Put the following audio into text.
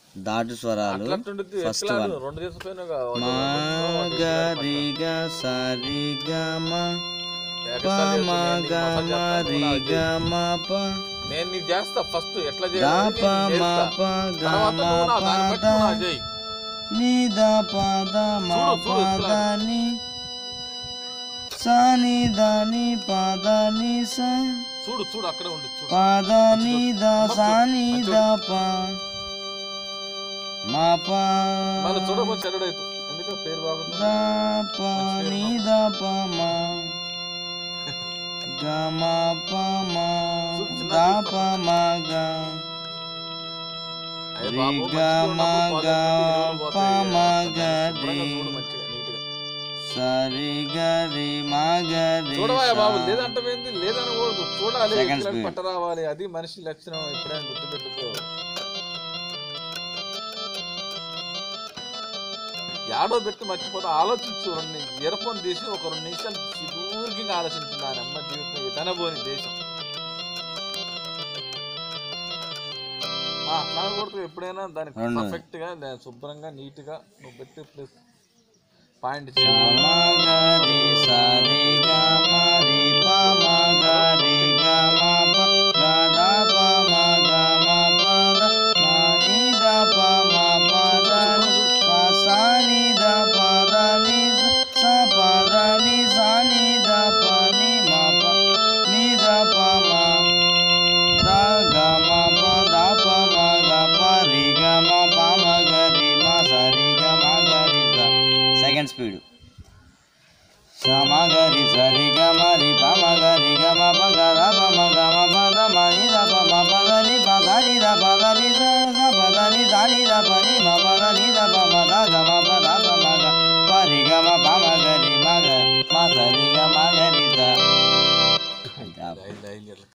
దాటు స్వరాలు అట్లాంటిది ఫస్ట్ ఎట్లా వన్ రెండు తీసుకుపోయినా మా గ రి గ స రి గ మ ప మ గ మ రి గ మ ప నేను నీకు చేస్తా ఫస్ట్ ఎట్లా ద చేయాలి ప నేను మ చేస్తా. ప గ తర్వాత మ నువ్వు నా ప దాన్ని బట్టి ద నువ్వు నాకు చేయి. ని ద ప ద మ చూడు, ప చూడు, ద ఎట్లా? ని స ని ద ని ప ద ని స చూడు చూడు అక్కడే ఉండి చూడు ప ద ని ద స ని ద ప మ ప మళ్ళీ చూడబోతే చెడ్డైతు ఎందుకంటే పేరు బాగుంది ద ప ని ద ప మ గ మ ప మ ద ప మ గ అయ్య రి బాబు, గ మంచిగా మ ఉన్నప్పుడు గ పోతే ప మ గ శుభ్రంగా రి చూడు మంచిగా, నీట్గా. సరి గ రి మ గ రి చూడవా స. బాబు లేదంటే లేదనకూడదు చూడాలి Second ఇట్లా speed. పట్ట రావాలి అది మనిషి లక్షణం ఎప్పుడైనా గుర్తుపెట్టుకో యాడో పెట్టి మర్చిపోతా ఆలోచించు రెండు ఇయర్ ఫోన్ తీసి ఒక రెండు నిమిషాలు సుదూర్ఘంగా ఆలోచించు దాని అమ్మ జీవితం ఎటన పోని దేశం ఆ, అట్లా అనకూడదు ఎప్పుడైనా దానికి రెండు. పర్ఫెక్ట్ గా దాన్ని శుభ్రంగా నీట్ గా నువ్వు పెట్టి ప్లస్ పాయింట్ గ మ గ రి స రి గ